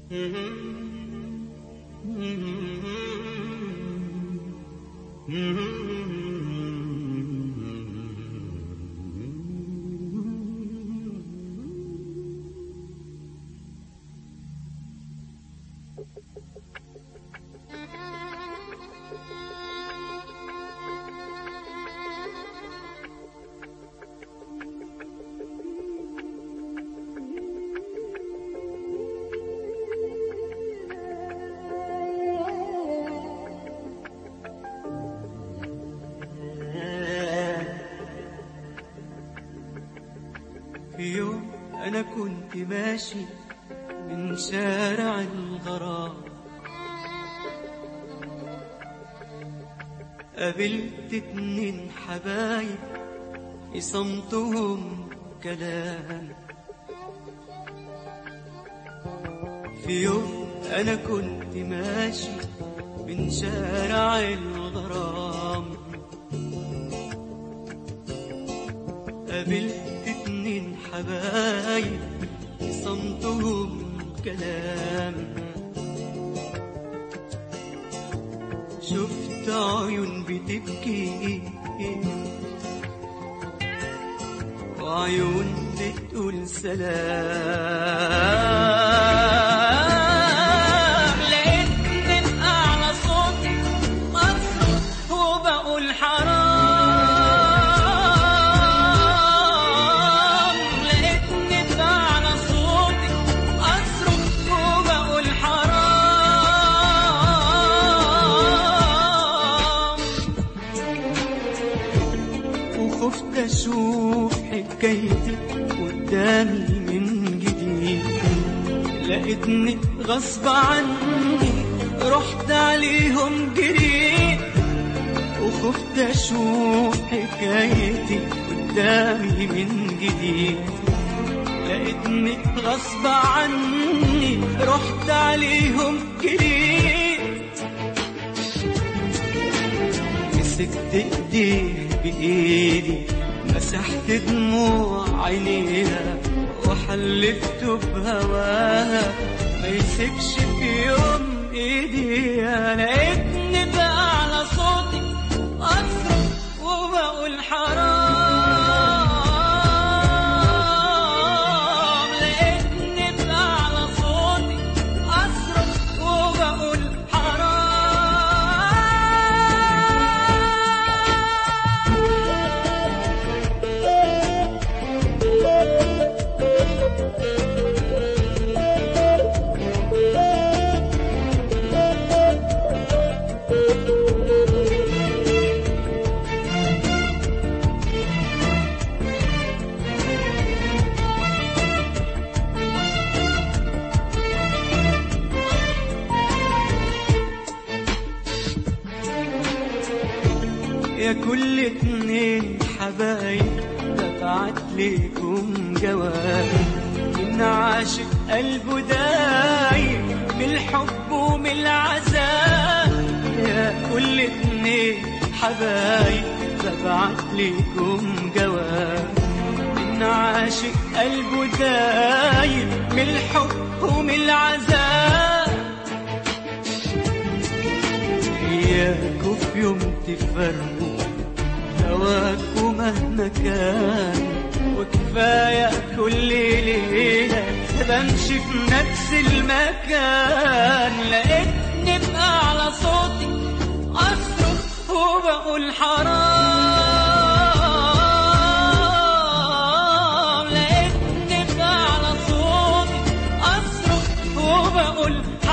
في يوم أنا كنت ماشي من شارع الغرام قابلت اتنين حبايب في صمتهم كلام في يوم أنا كنت ماشي من شارع الغرام قابلت اتنين حبايب في صمتهم كلام شفت عيون بتبكي وعيون بتقول سلام لقيتني بأعلى صوت مصروف وبقول حرام لقيتني بأعلى صوت أصرخ وبقول حرام وخفت اشوف حكايتي قدامي من جديد لقيتني غصب عني رحت عليهم جريت وخفت اشوف حكايتي قدامي من جديد لقيتني غصب عني رحت عليهم جريت مسكت ايديه بايدي مسحت دموع عينيها وحلفت بهواها ما يسيبش في يوم ايدي لقيتني بأعلى صوتي اصرخ وبقول حرام لقيتني بأعلى صوتي اصرخ وبقول حرام يا كل اتنين حبايب ببعت ليكم جواب من عاشق قلبه دايب من الحب ومن العذاب يا كل اتنين حبايب ببعت ليكم جواب من عاشق قلبه دايب من الحب ومن العذاب إياكوا في يوم تفرقوا هواكوا مهما كان وكفاية كل ليلة بمشي في نفس المكان لقيتني بأعلى صوتي أصرخ وبقول حرام لقيتني بأعلى صوتي أصرخ وبقول